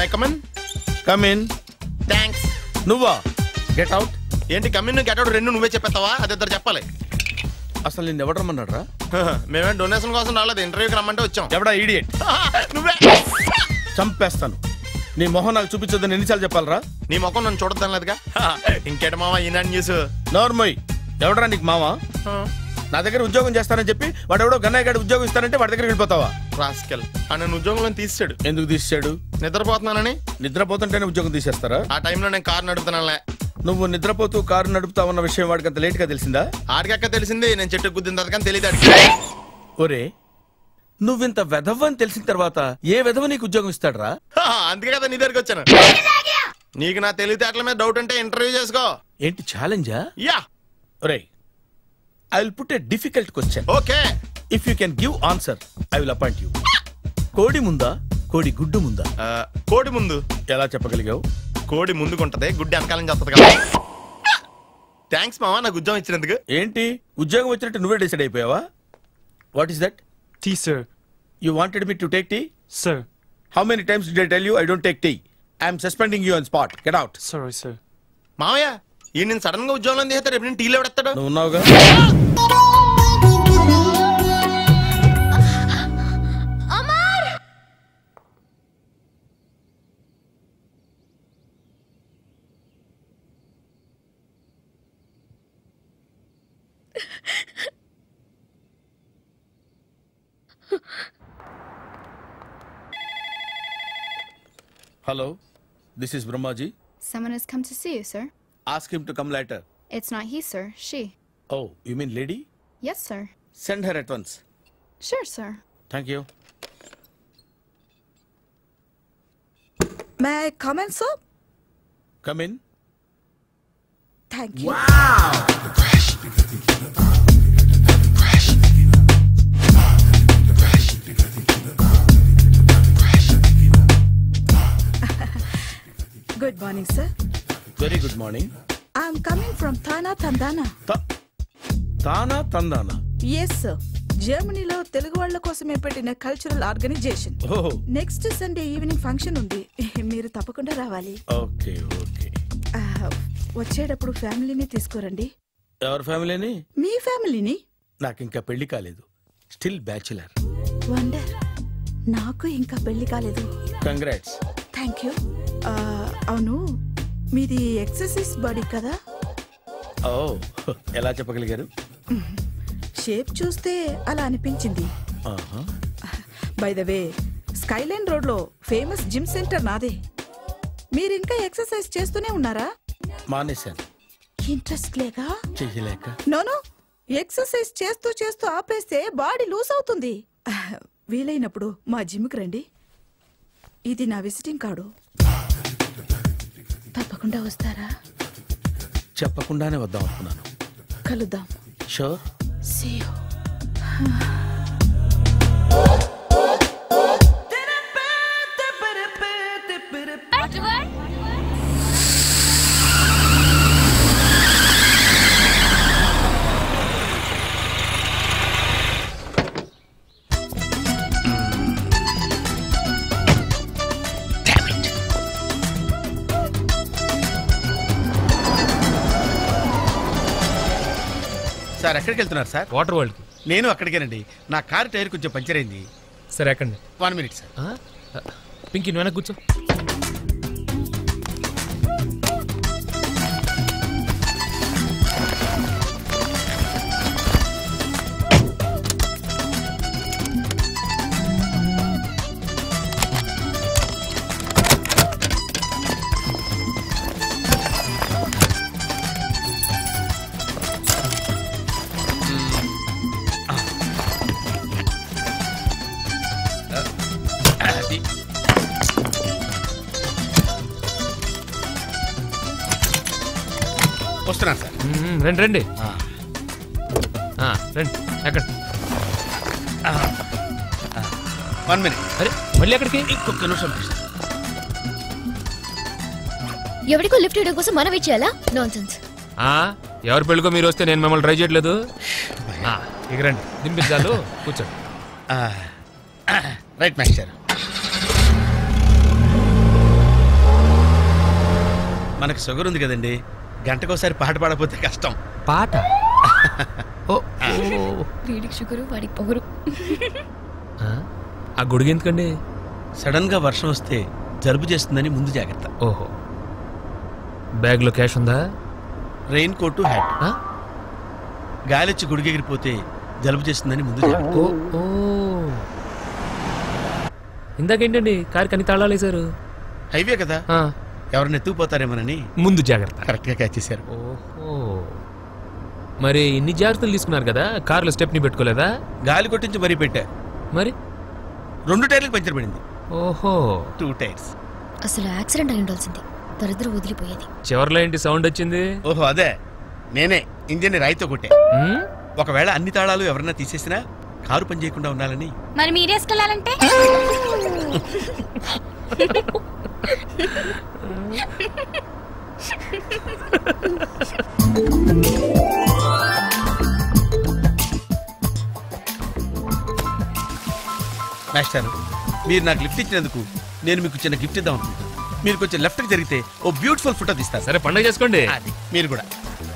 My come on come in thanks నువ్వా get out ఏంటి come in get out రెండు నువ్వే చెప్పేస్తావా అది ఇద్దరు చెప్పాలి అసలు నిన్ను ఎవడు రమ్మన్నాడు రా మేమేం డొనేషన్ కోసం రాలేదు ఇంటర్వ్యూకి రమ్మంటే వచ్చాం ఎవడా ఈడియట్ నువ్వే చంపేస్తాను నీ మొహం నాకు చూపించొద్దని ఎన్నిసార్లు చెప్పాలరా నీ ముఖం నన్ను చూడద్దాం లేదుగా ఇంకేట మామ ఈనాడు న్యూస్ నోర్మోయ్ ఎవడరా నీకు మావా నా దగ్గర ఉద్యోగం చేస్తానని చెప్పి వాడు ఎవడో గన్నయ్య గారి ఉద్యోగం ఇస్తానంటే వాడి దగ్గర వెళ్ళిపోతావా రాస్కెల్ ఆ నన్ను ఉద్యోగంలో తీసాడు ఎందుకు తీసాడు నిద్రపోతున్నానని నిద్రపోతుంటేనే ఉద్యోగం తీసేస్తారా ఆ టైంలో నేను కారు నడుపుతున్నానులే నువ్వు నిద్రపోతూ కారు నడుపుతావన్న విషయం వాడికి అంత లేట్ గా తెలిసిందా ఆడికక్క తెలిసింది నేను చెట్టు గుద్దిన తర్వాత కానీ తెలియదు ఒరే నువ్వింత వెధవ్ అని తెలిసిన తర్వాత ఏ వెధవ నీకు ఉద్యోగం ఇస్తాడరా అందుకే కదా నీ దగ్గరికి వచ్చాను నీకు నా తెలివితేటల మీద డౌట్ అంటే ఇంటర్వ్యూ చేసుకో ఏంటి ఛాలెంజా యా ఒరే I will put a difficult question okay if you can give answer I will appoint you కోడి ముందా కోడి గుడ్డు ముందా కోడి ముందు ఎలా చెప్పగలిగావు కోడి ముందుకుంటది గుడ్డి వెనకాలం చేస్తుంది కదా థ్యాంక్స్ మామ నాకు ఉద్యోగం ఇచ్చినందుకు ఏంటి ఉద్యోగం వచ్చినట్టు నువ్వే డిసైడ్ అయిపోయావా what is that tea sir you wanted me to take tea sir how many times డి tell you I don't take tea I'm suspending you on spot get out sorry sir మామయ్య ఈ నేను sudden గా ఉద్యోగంలో తీస్తాడు రేపు నేను టీలో పెడతాడు నువ్వు ఉన్నావుగా hello this is Brahmaji Someone has come to see you, sir. Ask him to come letter It's not he, sir. She. Oh you mean lady Yes, sir. Send her at once Sure, sir. Thank you May I come in, sir? Come in Thank you. Good morning, sir. Very good morning I'm coming from Thana, Tandana. Thana Tandana Yes, sir. జర్మనీలో తెలుగు వాళ్ళ కోసమే పెట్టిన cultural organisation ఓహో next Sunday evening function ఉంది మీరు తప్పకుండా రావాలి okay okay ఆ, వచ్చేటప్పుడు ఫ్యామిలీని తీసుకురండి ఎవరి ఫ్యామిలీని మీ ఫ్యామిలీని నాకు ఇంకా పెళ్లి కాలేదు స్టిల్ బ్యాచులర్ వండర్ నాకు ఇంకా పెళ్లి కాలేదు కంగ్రాట్స్ థ్యాంక్ యూ అవును మీది ఎక్సర్సైజ్ బాడీ కదా ఓ ఎలా చెప్పగలిగారు షేప్ చూస్తే అలా అనిపించింది ఆహా. By the way skyline road లో ఫేమస్ జిమ్ సెంటర్ నాదే మీరు ఇంకా ఎక్సర్సైజ్ చేస్తూనే ఉన్నారా మానేశాను ఇంట్రెస్ట్ లేగా చెయ్యలేక నోను ఎక్సర్సైజ్ చేస్తూ చేస్తూ ఆపేస్తే బాడీ లూజ్ అవుతుంది ఆ, వీలైనప్పుడు మా జిమ్కి రండి ఇది నా విజిటింగ్ కార్డు తప్పకుండా వస్తారా చెప్పకుండానే వద్దాం అనుకున్నాను కలుద్దాం షూర్ See you. సార్ ఎక్కడికి వెళ్తున్నారు సార్ వాటర్ వరల్డ్ నేను అక్కడికేనండి నా కార్ టైర్ కొంచెం పంచర్ అయింది సరే ఎక్కండి వన్ మినిట్ సార్ ఆ? పింకీ నువ్వు వెనక్కి కూర్చో అది వస్తున్నాను సార్ మ్మ్, రండి రండి ఆ, రండి ఎక్కండి వన్ మినిట్ అరే మళ్ళీ ఎక్కడికి ఇంకొక నిమిషం please. ఎవరికో లిఫ్ట్ ఇవ్వడం కోసం మనం ఇచ్చేయాలా నాన్ సెన్స్ ఆ, ఎవరి పెళ్ళికో మీరు వస్తే నేను మిమ్మల్ని ట్రై చేయట్లేదు ఆ, ఇక రండి దింపించాలు కూర్చోండి ఆ, రైట్ మాస్టర్ మనకు షుగర్ ఉంది కదండి గంటకోసారి పాట పాడకపోతే కష్టం పాట ఓ వీడికి షుగరు వాడికి పొగరు ఆ? ఆ గొడుగు ఎందుకండి సడన్ గా వర్షం వస్తే జలుబు చేస్తుందని ముందు జాగ్రత్త ఓహో బ్యాగ్లో క్యాష్ ఉందా రెయిన్ కోటు హ్యాట్ ఆ? గాలిచ్చి గుడిగెగిరిపోతే జలుబు చేస్తుందని ముందు జాగ్రత్త ఓ ఓ ఇందాకేంటండి కారు కని తాళాలు వేశారు హైవే కదా ఆ, ఎవరిని ఎత్తుకుపోతారేమోనని ముందు జాగ్రత్త కరెక్ట్ గా క్యాచ్ చేశారు ఓహో మరి ఇన్ని జాగ్రత్తలు తీసుకున్నారు కదా కారులో స్టెప్ని పెట్టుకోలేదా గాలి కొట్టించి మరీ పెట్టా మరి రెండు టైర్లకు పంచర్ పడింది ఓహో టూ టైర్స్ అసలు యాక్సిడెంట్ అయి ఉండాల్సింది దరిద్రం వదిలిపోయేది చివర్లో ఏంటి సౌండ్ వచ్చింది ఓహో అదే నేనే ఇంజిన్ రాయితో కొట్టే ఉమ్, ఒకవేళ అన్ని తాళాలు ఎవరన్నా తీసేసినా కారు పని చేయకుండా ఉండాలని మరి మీరేసుకెళ్ళాలంటే మాస్టర్ మీరు నాకు లిఫ్ట్ ఇచ్చినందుకు నేను మీకు చిన్న గిఫ్ట్ ఇద్దాం అనుకుంటున్నాను మీరు కొంచెం లెఫ్ట్కి జరిగితే ఓ బ్యూటిఫుల్ ఫోటో తీస్తారు సరే పండగ చేసుకోండి అది మీరు కూడా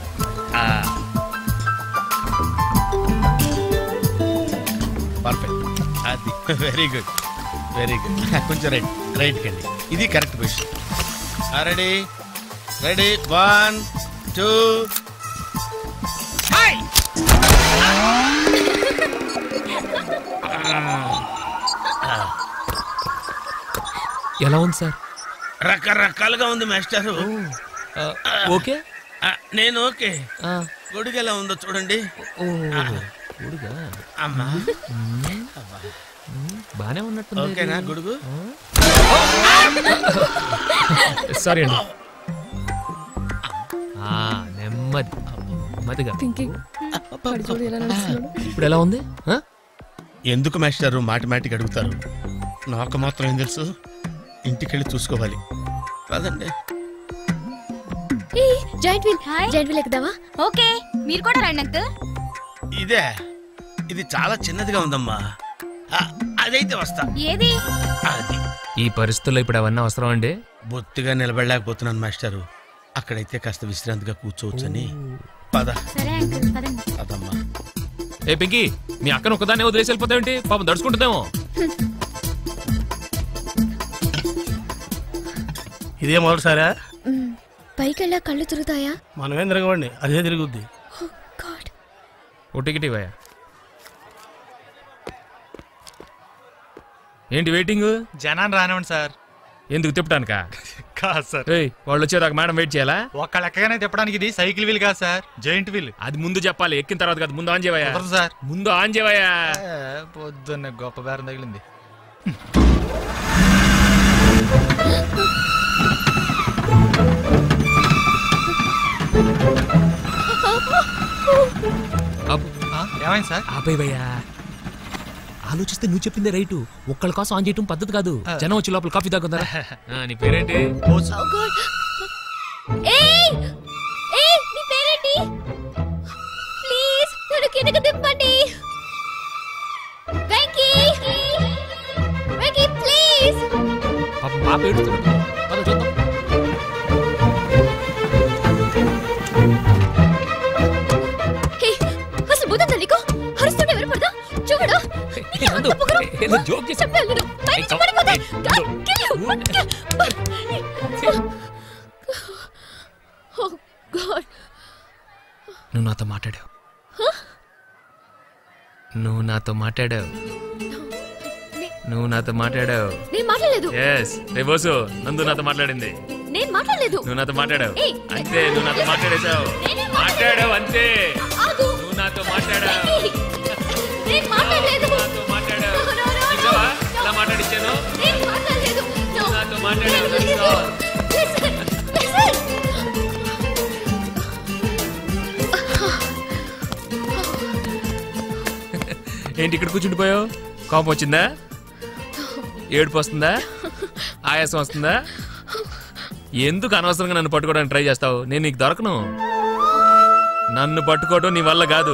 పర్ఫెక్ట్ అది వెరీ గుడ్ వెరీ గుడ్ కొంచెం రైట్ రైట్ కండి ఇది correct position ready ready one two ఎలా ఉంది సార్ రకరకాలుగా ఉంది మాస్టారు ఆ, ఓకే ఆ, నేను ఓకే ఆ, గొడుగు ఎలా ఉందో చూడండి ఓ గొడుగా అమ్మా బానే ఉన్నట్టుంది ఓకేనా గొడుగు సారీ అండి ఆ, నెమ్మది నెమ్మదిగా ఇప్పుడు ఎలా ఉంది ఆ? ఎందుకు మాస్టారు మాటిమాటికి అడుగుతారు నాకు మాత్రం ఏం తెలుసు ఇంటికెళ్ళి చూసుకోవాలి కాదండి joint wheel hi. Joint wheel ఎక్కుదావా ఓకే మీరు కూడా రండి అంకుల్ ఇదే ఇది చాలా చిన్నదిగా ఉందమ్మా ఆ, అదైతే వస్తా ఏది అది ఈ పరిస్థితుల్లో ఇప్పుడు అవన్నీ అవసరం అండి బొత్తిగా నిలబడలేకపోతున్నాను మాస్టారు అక్కడైతే కాస్త విశ్రాంతిగా కూర్చోవచ్చని పద సరే అంకుల్ పదండి పదమ్మా ఏ పింకి మీ అక్కను ఒకదాన్ని వదిలేసి వెళ్ళిపోతావేంటి పాపం దడుచుకుంటుందేమో ఇదే మొదటిసారా మ్మ్. పైకెళ్ళా కళ్ళు తిరుగుతాయా మనమేం తిరగవండి అదే తిరుగుద్ది గాడ్ ఓ టికెట్ ఇవ్వయా ఏంటి వెయిటింగ్ జనాన్ని రానివ్వండి సార్ ఎందుకు తిప్పటానికా కాదు సార్ ఏయ్ వాళ్ళు వచ్చేదాకా మేడం వెయిట్ చేయాలా ఒక్క లెక్కగానే తిప్పడానికి ఇది సైకిల్ వీల్ కాదు సార్ జైంట్ వీల్ అది ముందు చెప్పాలి ఎక్కిన తర్వాత కాదు ముందు ఆన్ చేయవయ్యా కుదరదు సార్ ముందు ఆన్ చేయవయ్యా ఏ, పొద్దున్నే గొప్ప బేరం తగిలింది అబ్బ్, ఆ, ఏమైంది సార్ ఆపేవయ్యా ఆలోచిస్తే నువ్వు చెప్పిందే రైటు ఒక్కళ్ళ కోసం ఆన్ చేయటం పద్ధతి కాదు జనం వచ్చి లోపల కాఫీ తాగుతారా నీ పేరేంటి ఓ గాడ్ ఏయ్ ఏయ్ నీ పేరేంటి ప్లీజ్ నన్ను కిందకి దింపండి వెంకీ వెంకీ ప్లీజ్ పాపం పాప ఏడుస్తుంది పద చూద్దాం హే అసలు బుద్ధుందా నీకు అరుస్తుంటే ఎవరు పడదా చూడు ఏ, నందు, ఏ, ఏదో joke చేశా. చెప్పాను పైకి ఏ, పడిపోతా ఏ, నందు. ఓ గాడ్ నువ్వు నాతో మాట్లాడావు నువ్వు నాతో మాట్లాడావు నువ్వు నాతో మాట్లాడావు నేను మాట్లాడలేదు ఎస్ రే బోసు నందు నాతో మాట్లాడింది నేను మాట్లాడలేదు నువ్వు నాతో మాట్లాడావు ఏయ్. అంతే నువ్వు నాతో మాట్లాడేశావు నేనే మాట్లాడావు అంతే ఆగు నువ్వు నాతో మాట్లాడావు వెంకీ నేను మాట్లాడలేదు నువ్వు నాతో మాట్లాడావు No, no, no, చూసావా no. ఎలా మాట్లాడిచ్చాను నేను మాట్లాడలేదు No. నువ్వు నాతో మాట్లాడావు Listen, తెలుసా? listen, listen. ఏంటి ఇక్కడ కూర్చుండిపోయావు కోపం వచ్చిందా ఏడుపు వస్తుందా ఆయాసం వస్తుందా ఎందుకు అనవసరంగా నన్ను పట్టుకోవడానికి ట్రై చేస్తావు నేను నీకు దొరకను నన్ను పట్టుకోవడం నీ వల్ల కాదు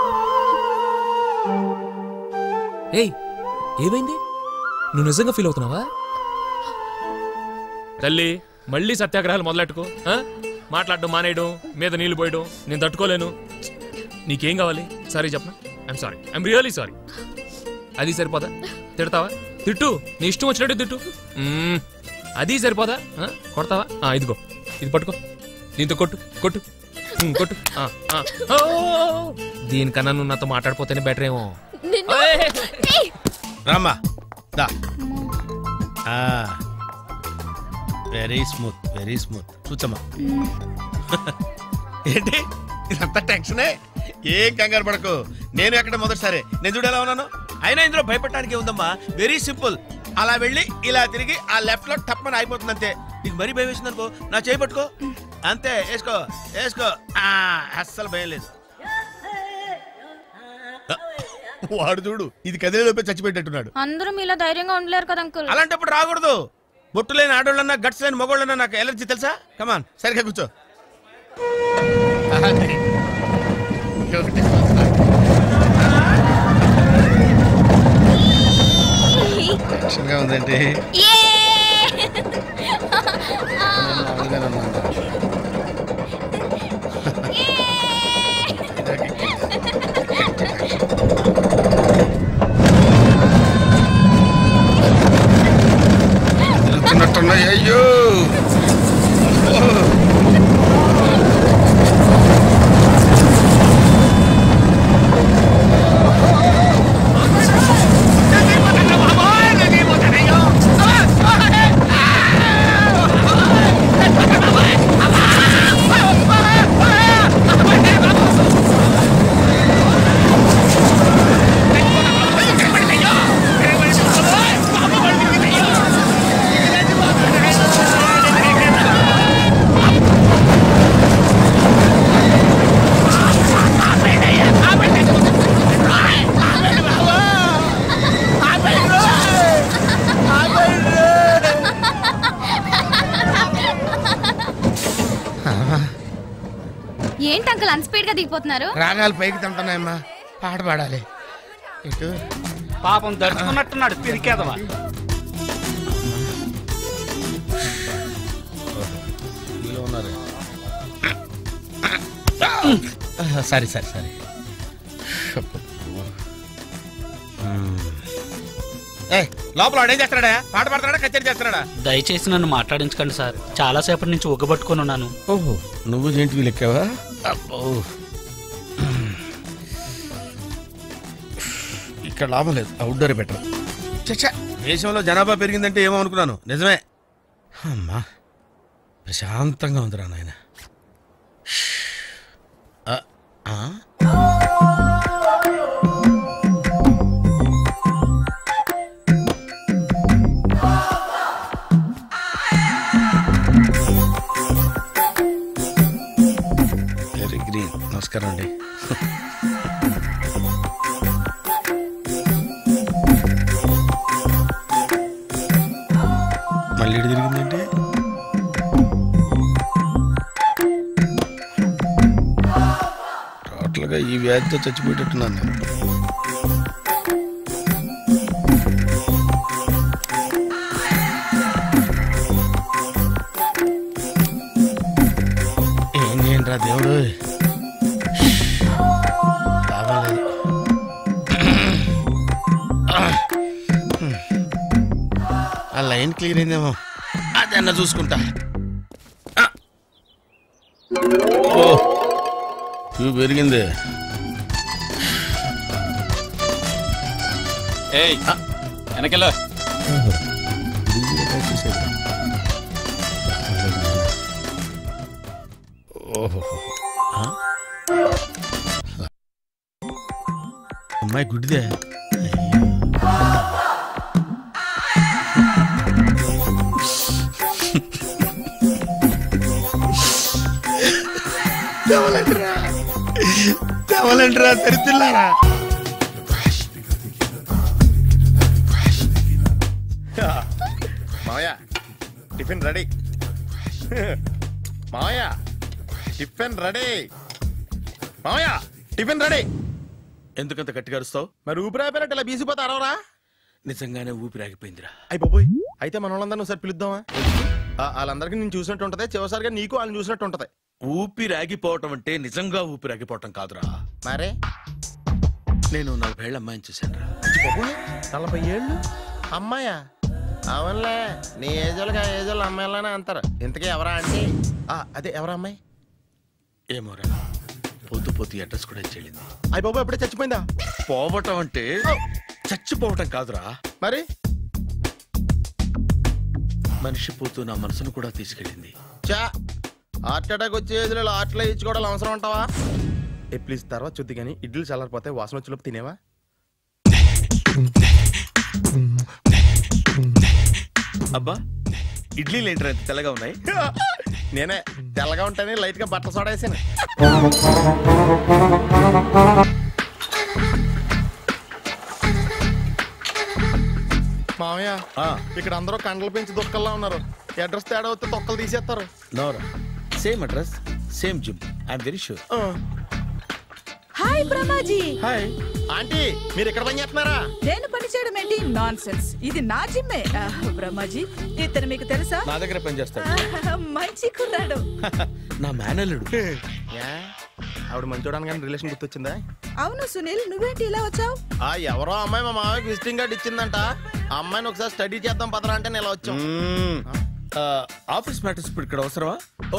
ఏయ్ ఏమైంది నువ్వు నిజంగా ఫీల్ అవుతున్నావా తల్లి మళ్ళీ సత్యాగ్రహాలు మొదలెట్టుకో ఆ? మాట్లాడడం మానేయడం మీద నీళ్లు పోయడం నేను తట్టుకోలేను నీకేం కావాలి సారీ చెప్పనా I'm sorry I'm really sorry అది సరిపోదా తిడతావా తిట్టు నీ ఇష్టం వచ్చినట్టు తిట్టు మ్మ్. అది సరిపోదా ఆ? కొడతావా ఆ, ఇదిగో ఇది పట్టుకో దీంతో కొట్టు కొట్టు మ్మ్, కొట్టు ఆ, ఆ. ఓ! దీనికన్నా నువ్వు నాతో మాట్లాడిపోతేనే బెటర్ ఏమో నిన్ను ఏయ్! ఏయ్! రామ్మా దా వెరీ స్మూత్ వెరీ స్మూత్ కూర్చోమ్మా ఏంటి ఇదంతా టెన్షనే ఏం కంగారు పడకు నేను ఎక్కడ మొదటిసారి నేను చూడు ఎలా ఉన్నాను అయినా ఇందులో భయపడటానికి ఉందమ్మా వెరీ సింపుల్ అలా వెళ్ళి ఇలా తిరిగి ఆ లెఫ్ట్ లో టప్పని అయిపోతుంది అంతే నీకు మరీ భయం వేసింది అనుకో నా చేయి పట్టుకో అంతే వేసుకో వేసుకో ఆ, అస్సలు భయం లేదు వాడు చూడు ఇది కదిలేలోపే చచ్చిపెట్టేట్టున్నాడు అందరూ మీలో ధైర్యంగా ఉండలేరు కదా అంకుల్ అలాంటప్పుడు రాకూడదు బొట్టు లేని ఆడోళ్ళన్నా గట్స్ లేని మగోళ్ళన్నా నాకు ఎలర్జీ తెలుసా కమాన్ సరిగ్గా కూర్చో టెన్షన్గా ఉందంటే తిరుగుతున్నట్టున్నాయి అయ్యో ఏంటి అంకుల్ అన్ స్పీడ్ గా దిగిపోతున్నారు రాగాలు పైకి తింటున్నాయమ్మా పాట పాడాలి ఇటు పాపం దడుచుకున్నట్టున్నాడు పిరికేదవా మీలో ఉన్నారు సరే సరే సరే ఏ లోపల వాడు ఏం చేస్తున్నాడా పాట పాడుతున్నాడా కచేరీ చేస్తున్నాడా దయచేసి నన్ను మాట్లాడించకండి సార్ చాలాసేపటి నుంచి ఉగ్గబట్టుకొని ఉన్నాను ఓహో నువ్వు జేంటివి లెక్కావా అబ్బో ఇక్కడ లాభం లేదు అవుట్డోర్ బెటర్ చచ్చా దేశంలో జనాభా పెరిగిందంటే ఏమో అనుకున్నాను నిజమే అమ్మా ప్రశాంతంగా ఉందిరా నాయన ఆ, ఆ? వెరీ గ్రీన్ నమస్కారం అండి మళ్ళీ ఇటు తిరిగిందంటే టోటల్గా ఈ వ్యాధితో చచ్చిపోయేటట్టున్నాను నేను ఏం చేయండి రా దేవుడు లాభం లేదు ఆ లైన్ క్లియర్ అయిందేమో అదన్నా చూసుకుంటా ఆ. ఓ క్యూ పెరిగింది ఏయ్ వెనకెళ్ళ ఓహో ఆ? అమ్మాయి గుడ్డిదే తెవలంటరా తెవలంటరా తెరిచిల్లారా మావయ్య టిఫిన్ రెడీ మావయ్య టిఫిన్ రెడీ మావయ్య టిఫిన్ రెడీ ఎందుకంత గట్టిగా అరుస్తావు మరి ఊపిరి అయిపోయినట్టు ఇలా బీసిపోతే అరవరా నిజంగానే ఊపిరి ఆగిపోయిందిరా అయిపోయి అయితే మన వాళ్ళందరినీ ఒకసారి పిలుద్దామా ఆ, వాళ్ళందరికీ నేను చూసినట్టు ఉంటది చివరిసారిగా నీకు వాళ్ళని చూసినట్టు ఉంటది ఊపిరాగిపోవటం అంటే నిజంగా ఊపిరాగిపోవటం కాదురా మరే నేను నలభై అమ్మాయిని చూశాను రా నలభై ఏళ్ళు అమ్మాయా అవునులే నీ ఏజోళ్ళకి ఆ ఏజోళ్ళు అమ్మాయిలానే అంటారు ఇంతకీ ఎవరా అంటే అదే ఎవరా అమ్మాయి ఏమోరా పొద్దు పొద్దు అడ్రస్ కూడా చెల్లింది అయ్యి బాబు ఎప్పుడే చచ్చిపోయిందా పోవటం అంటే చచ్చిపోవటం కాదురా మరి మనిషి పోతూ నా మనసును కూడా తీసుకెళ్ళింది చా హార్ట్ అటాక్ వచ్చే ఏజ్లో హార్ట్లో ఇచ్చుకోవడం అవసరం ఉంటావా ఏ ప్లీజ్ తర్వాత చూద్ది కానీ ఇడ్లీ చల్లారిపోతే వాసన వచ్చేలోపు తినేవా అబ్బా ఇడ్లీలు ఏంట్రా ఇంత తెల్లగా ఉన్నాయి నేనే తెల్లగా ఉంటానే లైట్ గా బట్టలు సోడేసాను మామయ్య ఆ, ఇక్కడ అందరూ కండలు పెంచి దుక్కల్లా ఉన్నారు అడ్రస్ తేడా వస్తే తొక్కలు తీసేస్తారు నోరా same address same gym I'm very sure ఆ. హాయ్ బ్రహ్మాజీ హాయ్ ఆంటీ మీరు ఇక్కడ పని చేస్తున్నారా నేను పని చేయడం ఏంటి నాన్ సెన్స్ ఇది నా జిమ్మే ఆహ్, బ్రహ్మాజీ ఇతను మీకు తెలుసా నా దగ్గర పని చేస్తాడు ఆహ్, మంచి కుర్రాడు నా మేనల్లుడు ఏ? ఆవిడ మంచోడానికి కానీ రిలేషన్ గుర్తొచ్చిందా అవును సునీల్ నువ్వేంటి ఇలా వచ్చావు ఆ ఎవరో అమ్మాయి మా మామయ్యకి విజిటింగ్ కార్డ్ ఇచ్చిందంట ఆ అమ్మాయిని ఒకసారి స్టడీ చేద్దాం పదరా అంటే నేను ఇలా వచ్చాం ఆఫీస్ మ్యాటర్స్ ఇప్పుడు ఇక్కడ అవసరమా ఓ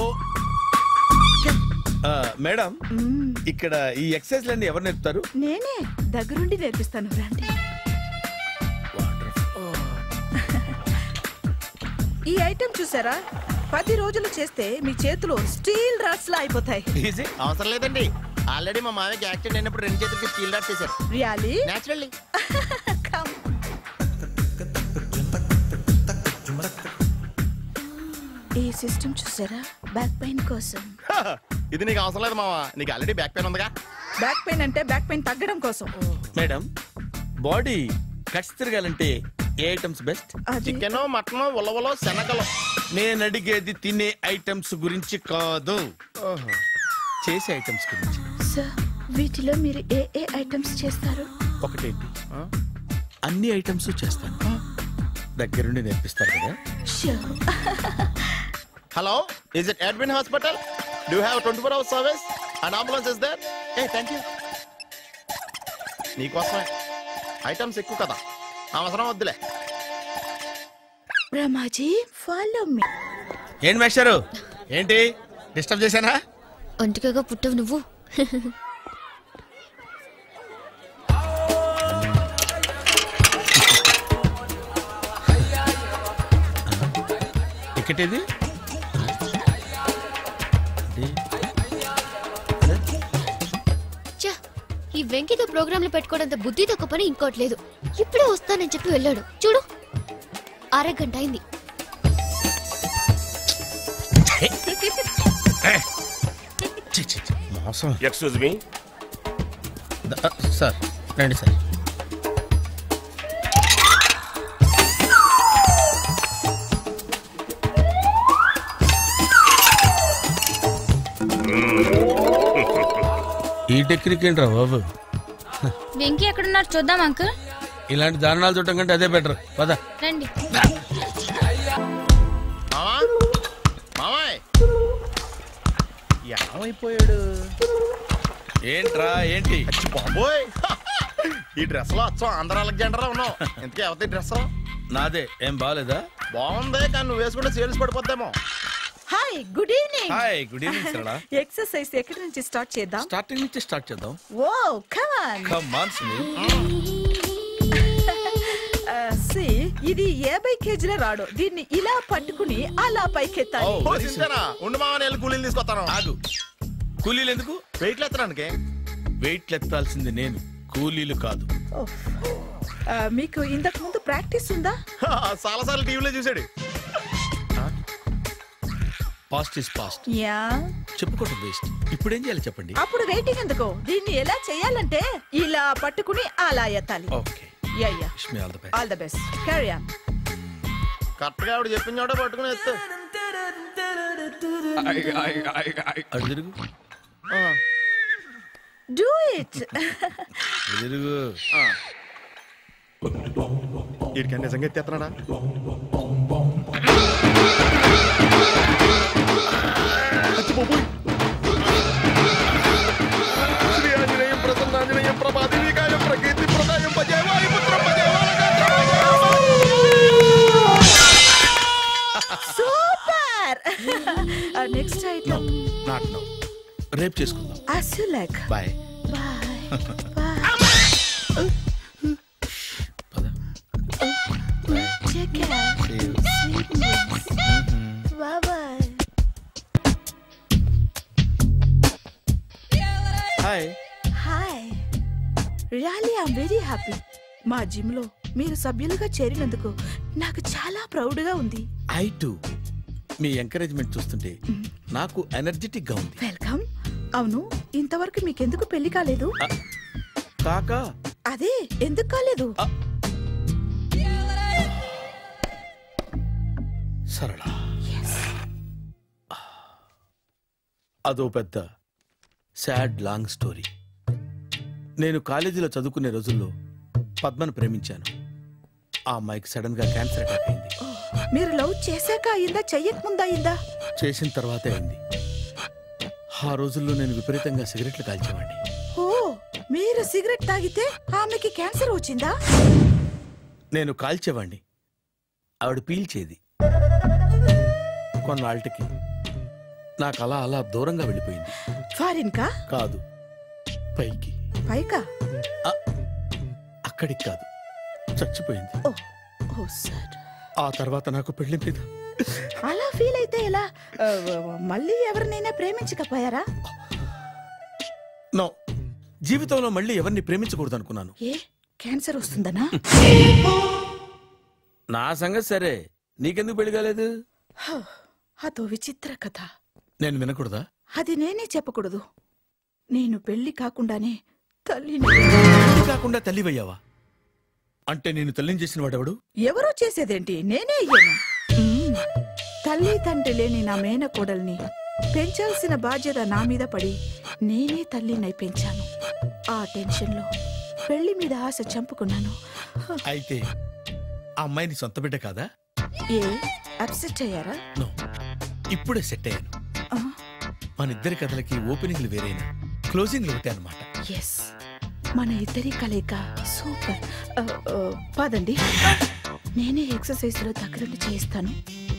ఆ, మేడం ఇక్కడ ఈ ఎక్సర్సైజ్ లన్నీ ఎవరు నేర్పుతారు నేనే దగ్గరుండి నేర్పిస్తాను రండి ఈ ఐటెం చూసారా పది రోజులు చేస్తే మీ చేతులు స్టీల్ రాట్స్ లా అయిపోతాయి ఈజీ అవసరం లేదండి ఆల్రెడీ మా మామయ్యకి యాక్సిడెంట్ అయినప్పుడు రెండు చేతులకి స్టీల్ డాట్ చేశారు రియాలీ నేచురల్లీ కమ్ ఈ సిస్టమ్ చూసారా బ్యాక్ పెయిన్ కోసం ఇది నీకు అవసరం లేదు మావా నీకు ఆల్రెడీ బ్యాక్ పెయిన్ ఉందిగా బ్యాక్ పెయిన్ అంటే బ్యాక్ పెయిన్ తగ్గడం కోసం మేడం బాడీ కట్స్ తిరగాలంటే ఏ ఐటమ్స్ బెస్ట్ అది చికెన్ మటన్ ఉలవలో శనగలు నేను అడిగేది తినే ఐటమ్స్ గురించి కాదు చేసే ఐటమ్స్ గురించి సార్ వీటిలో మీరు ఏ ఏ ఐటమ్స్ చేస్తారు ఒకటేంటి అన్ని ఐటమ్స్ చేస్తాను దగ్గరుండి నేర్పిస్తారు కదా sure hello is it admin hospital do have twenty four hours service and ambulance is there ఏ థ్యాంక్ యూ నీకోసమే ఐటమ్స్ ఎక్కువ కదా అవసరం వద్దులే రమాజీ ఫాలో మీ ఏంటి మేస్టారు ఏంటి డిస్టర్బ్ చేశానా ఒంటికగా పుట్టవు నువ్వు టికెట్ ఇది ఛ, ఈ వెంకితో ప్రోగ్రాంలు పెట్టుకోవడంత బుద్ధి తక్కువ పని ఇంకోటి లేదు ఇప్పుడే వస్తానని చెప్పి వెళ్ళాడు చూడు అరగంట అయింది ఛీ, ఛీ, ఛీ, మోసం ఎక్స్క్యూజ్ మీ సార్ రండి సార్ ఈ టెక్నిక్ ఏంట్రా బాబు వెంకీ ఎక్కడున్నారు చూద్దాం అంకుల్ ఇలాంటి దారుణాలు చూడటం కంటే అదే బెటర్ పద రండి మామా మామాయ్ ఏమైపోయాడు ఏంట్రా ఏంటి అచ్చి బాబోయ్ ఈ డ్రెస్ లో అచ్చం ఆంధ్ర అలెగ్జాండర్ ఉన్నావు ఇంతకీ ఎవరి డ్రెస్ నాదే ఏం బాగాలేదా బాగుంది కానీ నువ్వు వేసుకుంటే సేల్స్ పడిపోద్దేమో hi good evening hi good evening Sarala exercise ఎక్కడి నుంచి స్టార్ట్ చేద్దాం స్టార్టింగ్ నుంచి స్టార్ట్ చేద్దాం oh come on come on Sunil see ఇది యాభై కేజీల రాడు దీన్ని ఇలా పట్టుకుని అలా పైకెత్తాలి Oh. ఓ సింతేనా ఉండు మామని వెళ్ళి కూలీలు తీసుకొస్తాను ఆగు కూలీలు ఎందుకు వెయిట్లు ఎత్తడానికి వెయిట్ ఎత్తాల్సింది నేను కూలీలు కాదు ఓహ్. ఆ, మీకు ఇంతకు ముందు ప్రాక్టీస్ ఉందా చాలా సార్లు టీవీలో చూసాడు పాస్ట్ ఇస్ పాస్ట్ యా చెప్పుకోవటం వేస్ట్ ఇప్పుడు ఏం చేయాలి చెప్పండి అప్పుడు వెయిటింగ్ ఎందుకు దీన్ని ఎలా చేయాలంటే ఇలా పట్టుకుని అలా ఎత్తాలి okay yeah yeah wish me all the best all the best carry on correct గా ఆవిడ చెప్పిన చోట పట్టుకుని ఎత్తు అటు తిరుగు ఆ, డూ ఇట్ అటు తిరుగు ఆ. వీడికి నిజంగా ఎత్తేస్తున్నాడా అచ్చి బాబోయ్. శ్రీ ఆంజనేయం ప్రసన్నాంజనేయం ప్రభాదివికాయం ప్రకీర్తి ప్రదాయం భజే వాయుపుత్రం భజే super next item not no రేపు చేసుకుందాం as you like boy Take care. Sweet dreams. Bye bye. Hi hi really I'm very happy మా జిమ్ లో మీరు సభ్యులుగా చేరినందుకు నాకు చాలా ప్రౌడ్ గా ఉంది ఐ టు మీ ఎంకరేజ్మెంట్ చూస్తుంటే నాకు ఎనర్జెటిక్ గా ఉంది వెల్కమ్ అవును ఇంతవరకు మీకెందుకు పెళ్లి కాలేదు కాకా అదే ఎందుకు కాలేదు సరళ అదో పెద్ద సాడ్ లాంగ్ స్టోరీ నేను కాలేజీలో చదువుకునే రోజుల్లో పద్మను ప్రేమించాను ఆ అమ్మాయికి సడన్ గా క్యాన్సర్ అటాక్ అయింది మీరు లవ్ చేశాక అయిందా చెయ్యక ముందా అయిందా చేసిన తర్వాతే అయింది ఆ రోజుల్లో నేను విపరీతంగా సిగరెట్లు కాల్చేవాడిని ఓ మీరు సిగరెట్ తాగితే ఆమెకి క్యాన్సర్ వచ్చిందా నేను కాల్చేవాణ్ణి ఆవిడ పీల్చేది కొన్నాళ్ళకి నాకు అలా అలా దూరంగా వెళ్ళిపోయింది ఫారిన్ కా కాదు పైకి పైకా అక్కడికి కాదు చచ్చిపోయింది ఓ సార్ ఆ తర్వాత నాకు పెళ్లి మీద అలా ఫీల్ అయితే ఎలా ఆ, మళ్ళీ ఎవరినైనా ప్రేమించకపోయారా నో జీవితంలో మళ్ళీ ఎవరిని ప్రేమించకూడదు అనుకున్నాను ఏ క్యాన్సర్ వస్తుందనా నా సంగతి సరే నీకెందుకు పెళ్లి కాలేదు హ, అదో విచిత్ర కథ నేను వినకూడదా అది నేనే చెప్పకూడదు నేను పెళ్లి కాకుండానే తల్లిని పెళ్లి కాకుండా తల్లివయ్యావా అంటే నేను తల్లిని చేసిన వాడెవడు ఎవరో చేసేదేంటి నేనే అయ్యాను మ్మ్. తల్లి తండ్రి లేని నా మేనకోడల్ని పెంచాల్సిన బాధ్యత నా మీద పడి నేనే తల్లినై పెంచాను ఆ టెన్షన్లో పెళ్లి మీద ఆశ చంపుకున్నాను హ, అయితే ఆ అమ్మాయిని సొంత బిడ్డ కాదా ఏ అప్సెట్ అయ్యారా నో ఇప్పుడే సెట్ అయ్యాను ఆ, మన ఇద్దరి కథలకి ఓపెనింగ్లు వేరైనా క్లోజింగ్లు ఒకటే అనమాట ఎస్ మన ఇద్దరి కలయిక సూపర్ ఆ, ఆ, పదండి నేనే ఎక్సర్సైజ్ లో దగ్గరుండి చేయిస్తాను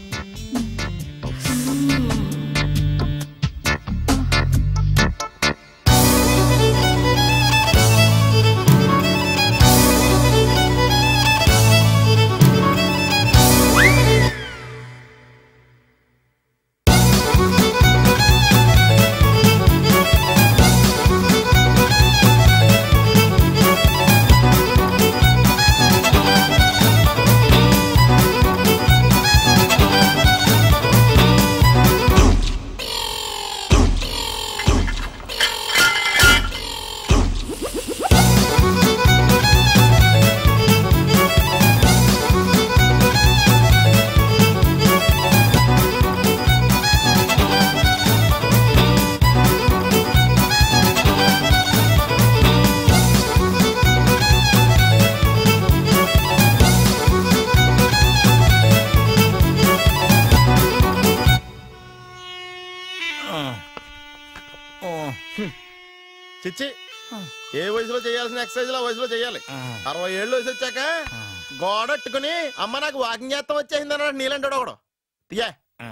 చిచ్చి ఏ వయసులో చేయాల్సిన ఎక్సర్సైజ్ ఆ వయసులో చేయాలి అరవై ఏళ్ళు వయసు వచ్చాక గోడట్టుకుని అమ్మ నాకు వాకింగ్ చేస్తాం వచ్చేసింది అన్నాడు నీలంటాడు ఒకడు తీయా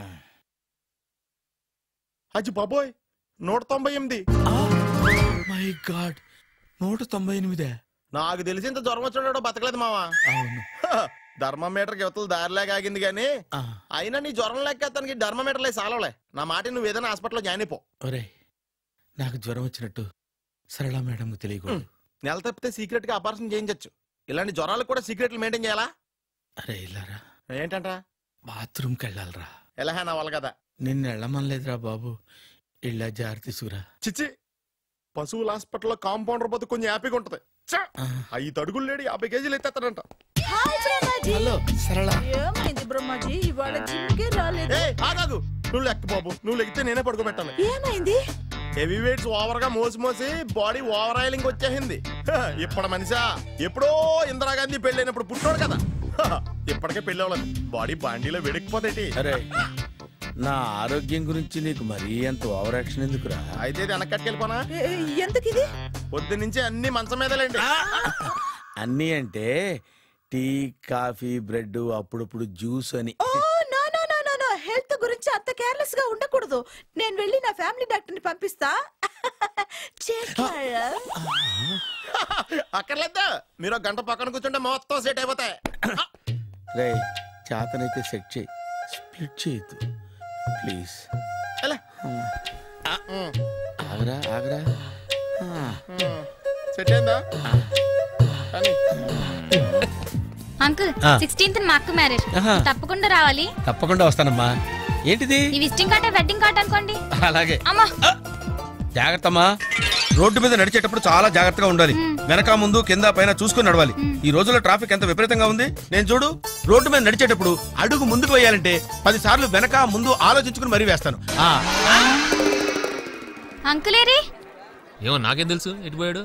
అచ్చి బాబోయ్ నూట తొంభై ఎనిమిది మై గాడ్ నూట తొంభై ఎనిమిదే నాకు తెలిసి ఇంత జ్వరం వచ్చాడు బతకలేదు మావా అవును ధర్మమీటర్ యువతలు దారిలాగా ఆగింది కానీ ఆ, అయినా నీ జ్వరం లెక్క అతనికి ధర్మమీటర్లే సాలవలే నా మాట నువ్వు ఏదైనా హాస్పిటల్లో జాయిన్ అయిపో ఒరే నాకు జ్వరం వచ్చినట్టు సరళ మేడంకు తెలియకూడదు నెల తప్పితే సీక్రెట్ గా ఆపరేషన్ చేయించచ్చు ఇలాంటి జ్వరాలకు కూడా సీక్రెట్లు మెయింటైన్ చేయాలా అరే ఇల్లారా ఏంటంట బాత్రూమ్కి వెళ్ళాలరా ఎలా నా వాళ్ళ కదా నిన్ను వెళ్ళమనలేదురా బాబు ఇళ్ళ జారి తీసుకురా చిచ్చి పశువుల హాస్పిటల్లో కాంపౌండర్ బతు కొంచెం హ్యాపీగా ఉంటది చ్చ! ఐదు అడుగులు లేడి యాభై కేజీలు ఎత్తేస్తాడంట హాయ్ బ్రహ్మాజీ హలో సరళ ఏమైంది బ్రహ్మాజీ ఇవాళ జిమ్కే రాలేదు ఏ ఆగాగు నువ్వు లెక్క బాబు నువ్వు లెక్కితే నేనే పడుకోబెట్టాలి ఏమైంది హెవీ వెయిట్స్ ఓవర్ గా మోసి మోసి బాడీ ఓవర్ ఆయిలింగ్ వచ్చేసింది హ, ఇప్పుడు మనిషా ఎప్పుడో ఇందిరాగాంధీ పెళ్ళైనప్పుడు పుట్టాడు కదా హ, ఇప్పటికే పెళ్ళి అవ్వలేదు బాడీ బాండీలో వెడికిపోతేటి అరే నా ఆరోగ్యం గురించి నీకు మరీ అంత ఓవర్ యాక్షన్ ఎందుకురా అయితే ఇది వెనక్కి కట్టుకెళ్ళిపోనా ఎందుకు ఇది పొద్దు నుంచి అన్ని మంచం మీదలేండి అన్నీ అంటే టీ కాఫీ బ్రెడ్ అప్పుడప్పుడు జ్యూస్ అని oh no no no no no health గురించి అంత కేర్లెస్ గా ఉండకూడదు నేను వెళ్ళి నా ఫ్యామిలీ డాక్టర్ ని పంపిస్తా చేస్తారా? అక్కర్లేద్దా మీరు ఒక గంట పక్కన కూర్చుంటే మొత్తం సెట్ అయిపోతాయి రే చేతనైతే సెట్ చేయి స్ప్లిట్ చేయొద్దు ప్లీజ్ ఎలా? ఆగరా ఆగరా ఆ. సెట్ అయిందా కానీ అంకుల్ ఆ. సిక్స్టీన్త్ మా అక్క మ్యారేజ్ ఆహా. తప్పకుండా రావాలి తప్పకుండా వస్తానమ్మా ఏంటిది ఈ విజిటింగ్ కార్డ్ వెడ్డింగ్ కార్డ్ అనుకోండి అలాగే అమ్మా జాగ్రత్తమ్మా రోడ్డు మీద నడిచేటప్పుడు చాలా జాగ్రత్తగా ఉండాలి వెనక ముందు కింద పైన చూసుకుని నడవాలి ఈ రోజుల్లో ట్రాఫిక్ ఎంత విపరీతంగా ఉంది నేను చూడు రోడ్డు మీద నడిచేటప్పుడు అడుగు ముందుకు వేయాలంటే పది సార్లు వెనక ముందు ఆలోచించుకుని మరీ వేస్తాను ఆ, అంకుల్ ఏరి ఏమో నాకేం తెలుసు ఎటు పోయాడు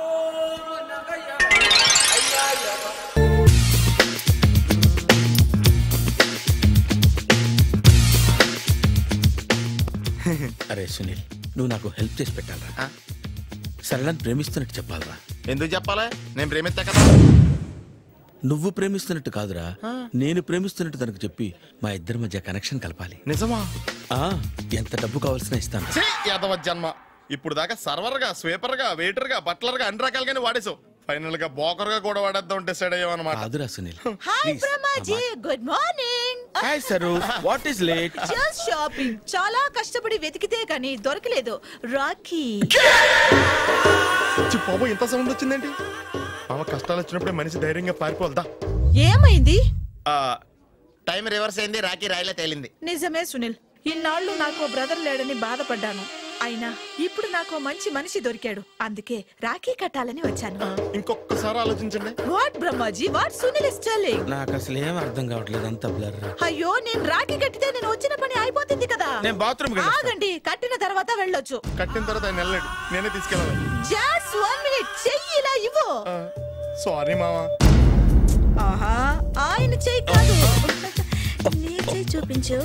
అరే సునీల్ నువ్వు నాకు హెల్ప్ చేసి పెట్టాలరా సరళని ప్రేమిస్తున్నట్టు చెప్పాలరా ఎందుకు చెప్పాలి నేను ప్రేమిస్తా కదా నువ్వు ప్రేమిస్తున్నట్టు కాదురా నేను ప్రేమిస్తున్నట్టు తనకు చెప్పి మా ఇద్దరి మధ్య కనెక్షన్ కలపాలి నిజమా ఆ ఎంత డబ్బు కావాల్సిన ఇస్తాను ఛీ, యాదవ జన్మ ఇప్పుడు దాకా సర్వర్ గా స్వీపర్ గా వెయిటర్ గా బట్లర్ గా అన్ని రకాలుగానే వాడేసావు ఫైనల్ గా బోకర్ గా కూడా వాడేద్దాం డిసైడ్ అయ్యాం అనమాట కాదురా Sunil hi Brahmaji good morning hi sir what is late just shopping చాలా కష్టపడి వెతికితే గాని దొరకలేదు రాఖీ బాబు ఇంత సౌండ్ వచ్చిందేంటి మామ కష్టాలు వచ్చినప్పుడే మనిషి ధైర్యంగా పారిపోదా ఏమైంది టైం రివర్స్ అయింది రాకీ రాయిలా తేలింది నిజమే సునీల్ ఇన్నాళ్ళు నాకు ఓ బ్రదర్ లేడని బాధపడ్డాను అయినా ఇప్పుడు నాకు ఓ మంచి మనిషి దొరికాడు అందుకే రాఖీ కట్టాలని వచ్చాను ఇంకొకసారి ఆలోచించండి what Brahmaji what Sunil is telling నాకు అసలు ఏం అర్థం కావట్లేదు అంత బ్లర్ అయ్యో నేను రాఖీ కట్టితే నేను వచ్చిన పని అయిపోతుంది కదా నేను బాత్రూమ్ ఆగండి కట్టిన తర్వాత వెళ్ళొచ్చు కట్టిన తర్వాత ఆయన వెళ్ళాడు నేనే తీసుకెళ్ళాలి జస్ట్ వన్ మినిట్ చెయ్యి ఇలా ఇవ్వు సారీ మామా ఆహా ఆయన చెయ్యి కాదు నీ చెయ్యి చూపించు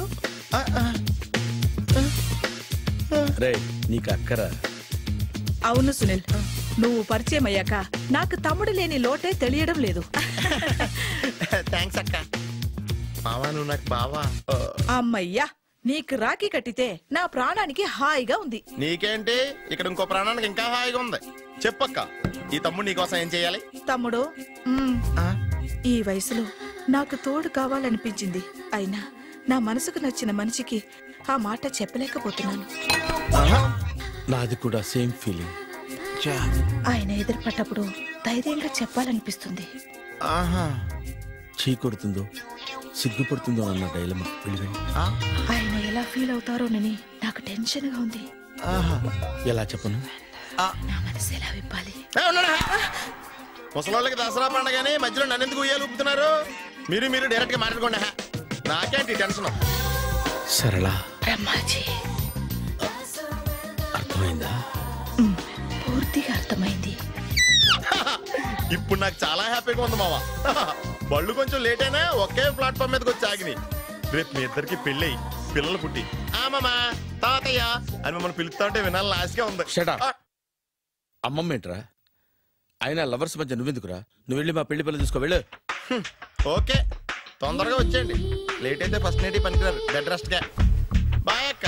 రే నీకు అక్కరా అవును సునీల్ నువ్వు పరిచయం అయ్యాక నాకు తమ్ముడు లేని లోటే తెలియడం లేదు థ్యాంక్స్ అక్క మావా నువ్వు నాకు బావా అమ్మయ్యా నీకు రాఖీ కట్టితే నా ప్రాణానికి హాయిగా ఉంది నీకేంటి ఇక్కడ ఇంకో ప్రాణానికి ఇంకా హాయిగా ఉంది చెప్పక్క ఈ తమ్ముడు నీకోసం ఏం చేయాలి తమ్ముడు మ్మ్, ఈ వయసులో నాకు తోడు కావాలనిపించింది అయినా నా మనసుకు నచ్చిన మనిషికి ఆ మాట చెప్పలేకపోతున్నాను నాది కూడా సేమ్ ఫీలింగ్ ఆయన ఎదురుపడ్డప్పుడు ధైర్యంగా చెప్పాలనిపిస్తుంది ఆహా చీ కొడుతుందో సిగ్గుపడుతుందో అన్న డైలమా వెళ్ళి ఆయన ఎలా ఫీల్ అవుతారోనని నాకు టెన్షన్ గా ఉంది ఎలా చెప్పను నా మనసు ఎలా విప్పాలి ముసలోళ్ళకి దసరా పండగని మధ్యలో నన్ను ఎందుకు ఉయ్యాలు ఊపుతున్నారు మీరు మీరు డైరెక్ట్ గా మాట్లాడుకోండి హా. నాకేంటి టెన్షన్ సరళ బ్రహ్మాజీ అర్థమైందా పూర్తిగా అర్థమైంది ఇప్పుడు నాకు చాలా హ్యాపీగా ఉంది మావా బళ్ళు కొంచెం లేట్ అయినా ఒకే ప్లాట్ఫామ్ మీదకి వచ్చి ఆగినాయి రేపు మీ ఇద్దరికి పెళ్ళి పిల్లలు పుట్టి ఆమమ్మా తాతయ్య అని మమ్మల్ని పిలుస్తా ఉంటే వినాలని ఆశగా ఉంది Shut up. అమ్మమ్మ ఏంట్రా అయినా లవర్స్ మధ్య నువ్వెందుకురా నువ్వు వెళ్ళి మా పెళ్లి పిల్లలు చూసుకో వెళ్ళు ఓకే తొందరగా వచ్చేయండి లేట్ అయితే ఫస్ట్ నేటి పనికిరారు బెడ్ రెస్ట్ గా బాయ్ అక్క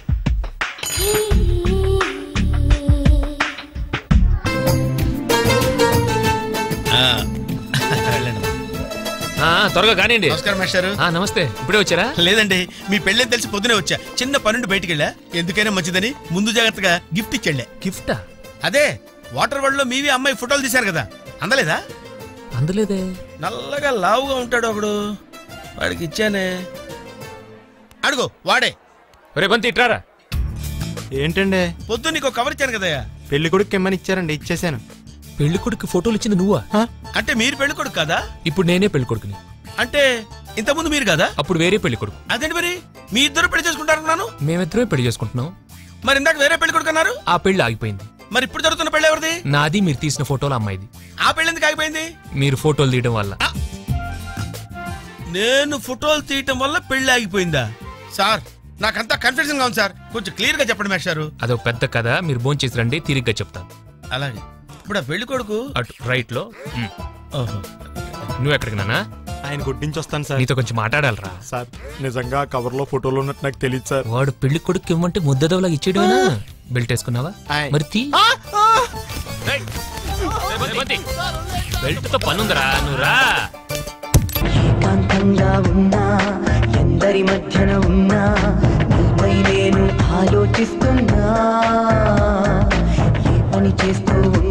ఆ, త్వరగా కానివ్వండి నమస్కారం మాస్టారు ఆ, నమస్తే ఇప్పుడే వచ్చారా లేదండి మీ పెళ్ళని తెలిసి పొద్దునే వచ్చా చిన్న పనుండి బయటికి వెళ్ళా ఎందుకైనా మంచిదని ముందు జాగ్రత్తగా గిఫ్ట్ ఇచ్చెళ్ళా గిఫ్టా అదే వాటర్ వరల్డ్ లో మీవి అమ్మాయి ఫోటోలు తీశారు కదా అందలేదా అందలేదే నల్లగా లావుగా ఉంటాడు ఒకడు వాడికి ఇచ్చానే అడుగు వాడే ఒరే బంతి ఇట్రారా ఏంటండి పొద్దు నీకు కవర్ ఇచ్చాను కదయ్యా పెళ్లి కొడుకు ఇమ్మని ఇచ్చారండి ఇచ్చేసాను పెళ్లి కొడుకు ఫోటోలు ఇచ్చింది నువ్వా అంటే మీరు పెళ్లి కొడుకు కదా ఇప్పుడు నేనే పెళ్లి కొడుకుని అంటే ఇంతకుముందు మీరు కదా అప్పుడు వేరే పెళ్లి కొడుకు అదేంటి మరి మీ ఇద్దరు పెళ్లి చేసుకుంటారన్నాను మేమిద్దరమే పెళ్లి చేసుకుంటున్నాం మరి ఇందాక వేరే పెళ్లి కొడుకు అన్నారు ఆ పెళ్లి ఆగిపోయింది మరి ఇప్పుడు జరుగుతున్న పెళ్లి ఎవరిది నాది మీరు తీసిన ఫోటోలు అమ్మాయిది ఆ పెళ్లి ఎందుకు ఆగిపోయింది మీరు ఫోటోలు తీయడం వల్ల నేను ఫోటోలు తీయటం వల్ల పెళ్లి ఆగిపోయిందా సార్ నాకంతా కన్ఫ్యూజన్ గా ఉంది సార్ కొంచెం క్లియర్ గా చెప్పండి మేషారు అదొక పెద్ద కథ మీరు భోంచేసి చేసి రండి తిరిగ్గా చెప్తాను అలాగే ఇప్పుడు ఆ పెళ్లి కొడుకు అటు రైట్ లో ఉమ్. ఓహో నువ్వు ఎక్కడికి నానా ఆయన గుడ్డించి వస్తాను సార్ నీతో కొంచెం మాట్లాడాలరా సార్ నిజంగా కవర్ లో ఫోటోలు ఉన్నట్టు నాకు తెలియదు సార్ వాడు పెళ్లి కొడుకు ఇవ్వమంటే ముద్దదవలాగా ఇచ్చేయడమేనా బెల్ట్ వేసుకున్నావా ఆయ్. మరి తీ రేయ్. రేయ్, బంతి, బంతి. బెల్ట్ తో పనుందిరా నువ్వు రా ఏకాంతంగా ఉన్నా ఎందరి మధ్యన ఉన్నా నీపై నేను ఆలోచిస్తున్నా ఏ పని చేస్తూ